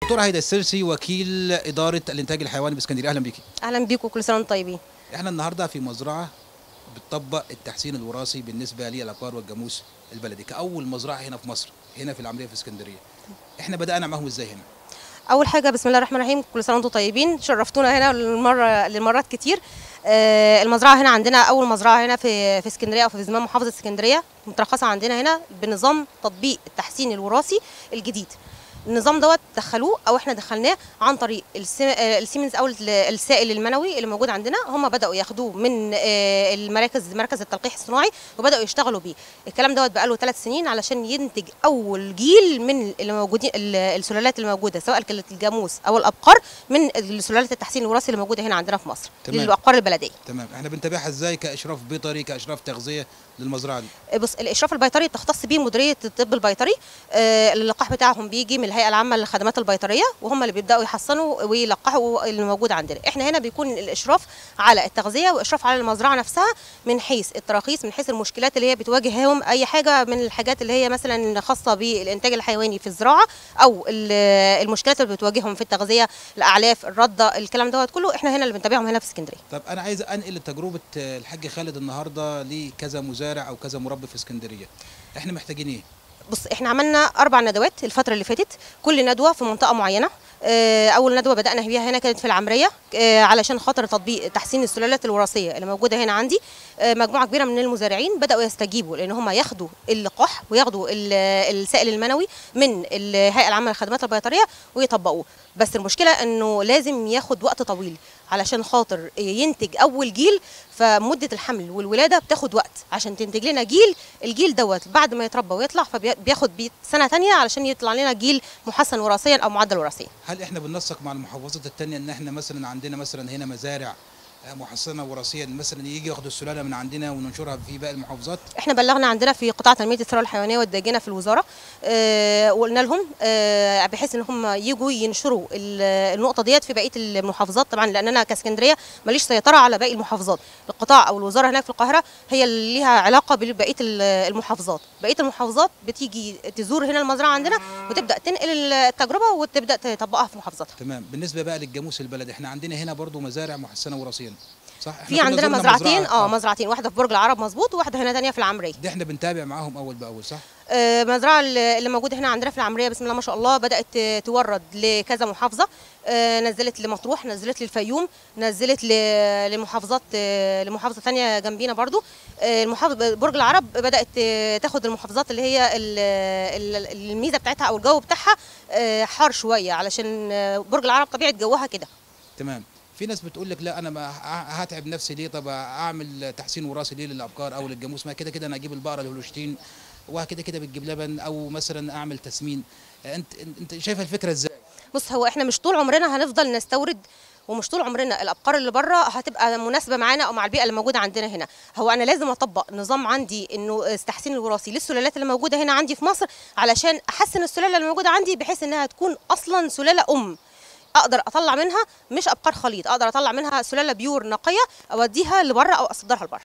دكتور هيدا السرسي وكيل اداره الانتاج الحيواني باسكندريه اهلا بيكي اهلا بيكم كل سنه وانتم طيبين احنا النهارده في مزرعه بتطبق التحسين الوراثي بالنسبه للابقار والجاموس البلدي كاول مزرعه هنا في مصر هنا في العمليه في اسكندريه احنا بدانا معاهم ازاي هنا اول حاجه بسم الله الرحمن الرحيم كل سنه وانتم طيبين شرفتونا هنا للمره للمرات كتير آه، المزرعه هنا عندنا اول مزرعه هنا في في اسكندريه او في زمام محافظه اسكندريه مترخصه عندنا هنا بنظام تطبيق التحسين الوراثي الجديد النظام دوت دخلوه او احنا دخلناه عن طريق السي- آه، السيمنز او ال- السائل المنوي اللي موجود عندنا هم بداوا ياخدوه من آه، المراكز مركز التلقيح الصناعي وبداوا يشتغلوا بيه الكلام دوت بقاله ثلاث سنين علشان ينتج اول جيل من اللي موجودين ال- السلالات اللي موجوده سواء كانت الجاموس او الابقار من سلالات التحسين الوراثي اللي موجوده هنا عندنا في مصر تمام. للابقار البلديه تمام احنا بنتابعها ازاي كاشراف بيطري كاشراف تغذيه للمزرعه دي بص الاشراف البيطري بتختص بيه مديريه الطب البيطري آه، اللقاح بتاعهم بيجي من الهيئه العامه للخدمات البيطريه وهم اللي بيبداوا يحصنوا ويلقحوا اللي موجود عندنا احنا هنا بيكون الاشراف على التغذيه واشراف على المزرعه نفسها من حيث التراخيص من حيث المشكلات اللي هي بتواجههم اي حاجه من الحاجات اللي هي مثلا خاصه بالانتاج الحيواني في الزراعه او ال- المشكلات اللي بتواجههم في التغذيه الاعلاف الرده الكلام دوت كله احنا هنا اللي بنتابعهم هنا في اسكندريه طب انا عايز انقل تجربه آه، الحاج خالد النهارده لكذا مزارع او كذا مربي في اسكندريه احنا محتاجين ايه بص احنا عملنا اربع ندوات الفتره اللي فاتت كل ندوه في منطقه معينه آه، اول ندوه بدانا بيها هنا كانت في العمريه آه، علشان خاطر تطبيق تحسين السلالات الوراثيه اللي موجوده هنا عندي آه، مجموعه كبيره من المزارعين بداوا يستجيبوا لان هم ياخدوا اللقاح وياخدوا ال- السائل المنوي من الهيئه العامه للخدمات البيطريه ويطبقوه بس المشكله انه لازم ياخد وقت طويل علشان خاطر ينتج اول جيل فمده الحمل والولاده بتاخد وقت عشان تنتج لنا جيل الجيل دوت بعد ما يتربى ويطلع فبياخد بيه سنه تانية علشان يطلع لنا جيل محسن وراثيا او معدل وراثيا هل احنا بننسق مع المحافظات التانية ان احنا مثلا عندنا مثلا هنا مزارع آه، محسنه وراثيا مثلا يجي ياخدوا السلاله من عندنا وننشرها في باقي المحافظات احنا بلغنا عندنا في قطاع تنميه الثروه الحيوانيه والداجنه في الوزاره اه وقلنا لهم اه بحيث ان هم يجوا ينشروا ال- النقطه ديت في بقيه المحافظات طبعا لان انا كاسكندريه ماليش سيطره على باقي المحافظات القطاع او الوزاره هناك في القاهره هي اللي ليها علاقه ببقيه ال- المحافظات بقيه المحافظات بتيجي تزور هنا المزرعه عندنا وتبدا تنقل التجربه وتبدا تطبقها في محافظاتها تمام بالنسبه بقى للجاموس البلدي احنا عندنا هنا برضو مزارع محسنه وراثيا صح احنا في كنا عندنا زرنا مزرعتين مزرعة- اه مزرعتين واحده في برج العرب مظبوط وواحده هنا تانية في العمريه دي احنا بنتابع معاهم اول باول صح آه، مزرعه اللي اللي موجوده هنا عندنا في العمريه بسم الله ما شاء الله بدات آه، تورد لكذا محافظه آه، نزلت لمطروح نزلت للفيوم نزلت ل- لمحافظات آه، لمحافظه ثانيه جنبينا برضو آه، المحافظه برج العرب بدات آه، تاخد المحافظات اللي هي ال- ال- الميزه بتاعتها او الجو بتاعها آه، حار شويه علشان آه، برج العرب طبيعه جوها كده تمام في ناس بتقول لك لا انا ما ه- هتعب نفسي ليه طب اعمل تحسين وراثي ليه للابقار او للجاموس ما كده كده انا اجيب البقره الهولشتين وكده كده بتجيب لبن او مثلا اعمل تسمين انت انت شايفه الفكره ازاي بص هو احنا مش طول عمرنا هنفضل نستورد ومش طول عمرنا الابقار اللي بره هتبقى مناسبه معانا او مع البيئه اللي موجوده عندنا هنا هو انا لازم اطبق نظام عندي انه التحسين الوراثي للسلالات اللي موجوده هنا عندي في مصر علشان احسن السلاله اللي موجوده عندي بحيث انها تكون اصلا سلاله ام اقدر اطلع منها مش ابقار خليط اقدر اطلع منها سلاله بيور نقيه اوديها لبره او اصدرها لبره